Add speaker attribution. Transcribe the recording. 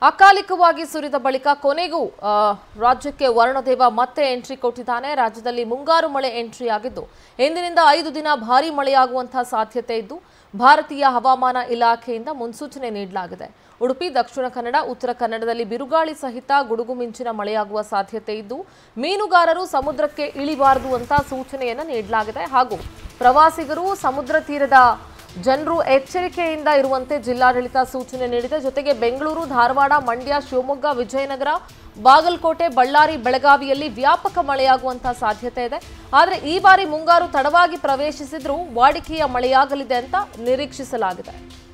Speaker 1: ಅಕಾಲಿಕವಾಗಿ ಸುರಿದ ಬಳಿಕ ಕೊನೆಗೂ ಆ, ರಾಜ್ಯಕ್ಕೆ ವರುಣದೇವ ಮತ್ತೆ ಎಂಟ್ರಿ ಕೊಟ್ಟಿದ್ದಾನೆ ರಾಜ್ಯದಲ್ಲಿ ಮುಂಗಾರು ಮಳೆ ಎಂಟ್ರಿ ಆಗಿದ್ದು ಇಂದಿನಿಂದ ಐದು ದಿನ ಭಾರೀ ಮಳೆಯಾಗುವಂತಹ ಸಾಧ್ಯತೆ ಇದ್ದು ಭಾರತೀಯ ಹವಾಮಾನ ಇಲಾಖೆಯಿಂದ ಮುನ್ಸೂಚನೆ ನೀಡಲಾಗಿದೆ ಉಡುಪಿ ದಕ್ಷಿಣ ಕನ್ನಡ ಉತ್ತರ ಕನ್ನಡದಲ್ಲಿ ಬಿರುಗಾಳಿ ಸಹಿತ ಗುಡುಗು ಮಿಂಚಿನ ಮಳೆಯಾಗುವ ಸಾಧ್ಯತೆ ಇದ್ದು ಮೀನುಗಾರರು ಸಮುದ್ರಕ್ಕೆ ಇಳಿಬಾರದು ಅಂತ ಸೂಚನೆಯನ್ನು ನೀಡಲಾಗಿದೆ ಹಾಗೂ ಪ್ರವಾಸಿಗರು ಸಮುದ್ರ ತೀರದ ಜನರು ಎಚ್ಚರಿಕೆಯಿಂದ ಇರುವಂತೆ ಜಿಲ್ಲಾಡಳಿತ ಸೂಚನೆ ನೀಡಿದೆ ಜೊತೆಗೆ ಬೆಂಗಳೂರು ಧಾರವಾಡ ಮಂಡ್ಯ ಶಿವಮೊಗ್ಗ ವಿಜಯನಗರ ಬಾಗಲಕೋಟೆ ಬಳ್ಳಾರಿ ಬೆಳಗಾವಿಯಲ್ಲಿ ವ್ಯಾಪಕ ಮಳೆಯಾಗುವಂತಹ ಸಾಧ್ಯತೆ ಇದೆ ಆದರೆ ಈ ಬಾರಿ ಮುಂಗಾರು ತಡವಾಗಿ ಪ್ರವೇಶಿಸಿದ್ರೂ ವಾಡಿಕೆಯ ಮಳೆಯಾಗಲಿದೆ ಅಂತ ನಿರೀಕ್ಷಿಸಲಾಗಿದೆ